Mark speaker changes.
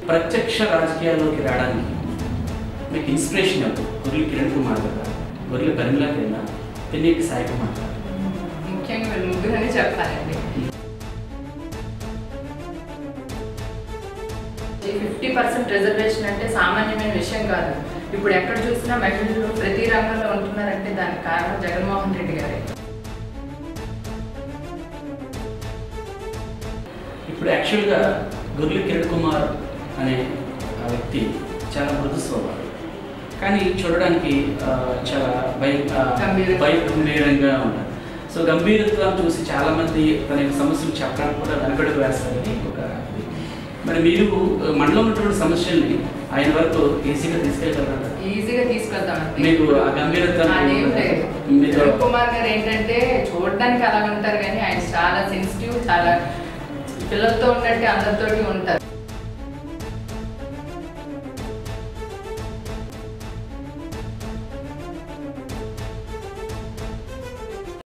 Speaker 1: ప్రత్యక్ష రాజకీయాల్లోకి రావడానికి మీకు ఇన్స్పిరేషన్ ఎవరు గురులు కిరణ్ కుమార్ కదా గురులు పరిమళ కింద పెన్నీటి సాయి కుమార్ గారు
Speaker 2: ముఖ్యంగా వీళ్ళు ముగ్గురని చెప్పాలండి ఫిఫ్టీ పర్సెంట్ రిజర్వేషన్ అంటే సామాన్యమైన విషయం కాదు ఇప్పుడు ఎక్కడ చూసినా మహిళలు ప్రతి రంగంలో ఉంటున్నారంటే దానికి కారణం జగన్మోహన్ రెడ్డి గారే
Speaker 1: ఇప్పుడు యాక్చువల్గా గురులు కిరణ్ కుమార్ అనే ఆ వ్యక్తి చాలా మృదు స్వభావం కానీ చూడడానికి ఆ, చాలా భయ ఆ,
Speaker 2: గంభీరంగా.
Speaker 1: భయ గంభీరంగా ఉంటారు సో గంభీరత్వం చూసి చాలా మంది తన యొక్క సమస్యలు చెప్పడానికి కూడా వెనకడుగు వేస్తారని ఒక ఇది. మరి మీరు ఆ, మనలో ఉన్నటువంటి సమస్యల్ని ఆయన వరకు ఈజీగా తీసుకెళ్ళగలరా
Speaker 2: ఈజీగా తీసుకెళ్తామండి
Speaker 1: మీకు ఆ గంభీరత్వం
Speaker 2: అదేం లేదు
Speaker 1: మీతో
Speaker 2: కిరణ్ కుమార్ గారు ఏంటంటే చూడడానికి అలా ఉంటారు కానీ ఆయన చాలా సెన్సిటివ్ చాలా పిల్లలతో ఉన్నట్టు అందరితోటి ఉంటారు